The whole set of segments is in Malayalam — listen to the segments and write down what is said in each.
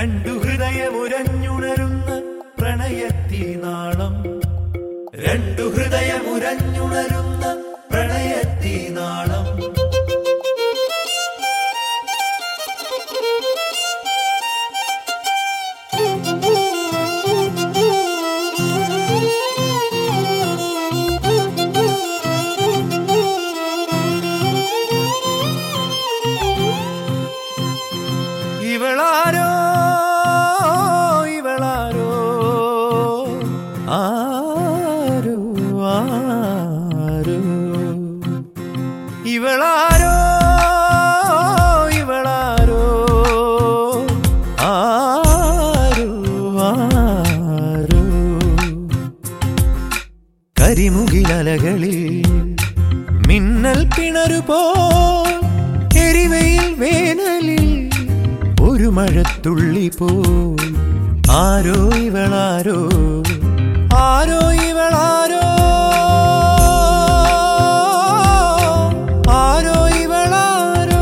രണ്ടു ഹൃദയമുരഞ്ഞുണരുന്ന പ്രണയത്തീ നാളം രണ്ടു ഹൃദയമുരഞ്ഞുണരുന്ന പ്രണയത്തീ നാളം ഇവളാരോ ഇവളാരോ ആരോ ആരോ ഇവളാരോ ഇവളാരോ ആരോ ആരോ കരിമുകിലലകളിൽ മിന്നൽ പിണറുപോ എരിവയിൽ വേനലിൽ ഒരു മഴത്തുള്ളി പോ ആരോ ഇവളാരോ ആരോ ഇവളാരോ ആരോ ഇവളാരോ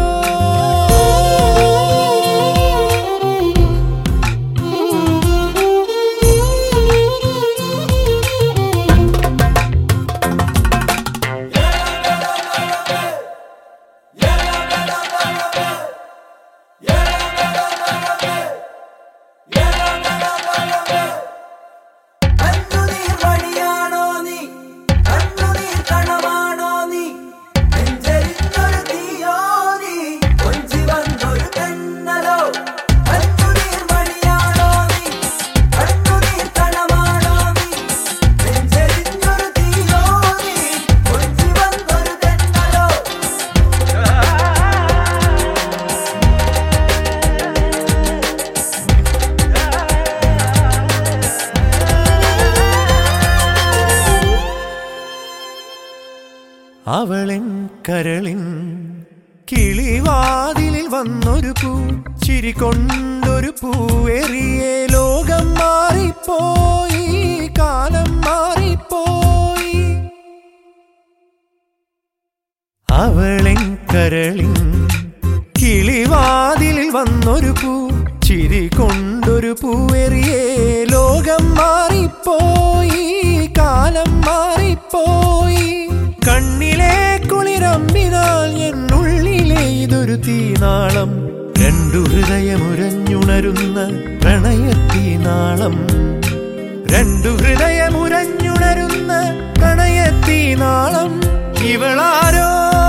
കണ്ണുനീർ വഴിയാണോ നീ കണ്ണുനീർ കണമാണോ നീ നെഞ്ചരിഞ്ഞൊരു തീയോ നീ കൊഞ്ചി വന്നൊരു കണ്ണലോ കണ്ണുനീർ വഴിയാണോ നീ കണ്ണുനീർ കണമാണോ നീ നെഞ്ചരിഞ്ഞൊരു തീയോ നീ കൊഞ്ചി വന്നൊരു കണ്ണലോ അവളെൻ കരളിൻ കിളിവാതിലിൽ വന്നൊരു പൂ ചിരി കൊണ്ടൊരു പൂവെറിയേ ലോകം മാറിപ്പോയി കാലം മാറിപ്പോയി അവളെൻ കരളിൻ കിളിവാതിലിൽ വന്നൊരു പൂ ചിരി കൊണ്ടൊരു പൂവെറിയേ ലോകം മാറിപ്പോയി കാലം മാറിപ്പോയി കണ്ണിലെ കുളിരമ്പിനാൽ എന്നുള്ളിലെ ഇതൊരു തീനാളം രണ്ടു ഹൃദയമുരഞ്ഞുണരുന്ന പ്രണയത്തീനാളം രണ്ടു ഹൃദയമുരഞ്ഞുണരുന്ന പ്രണയത്തീനാളം ഇവളാരോ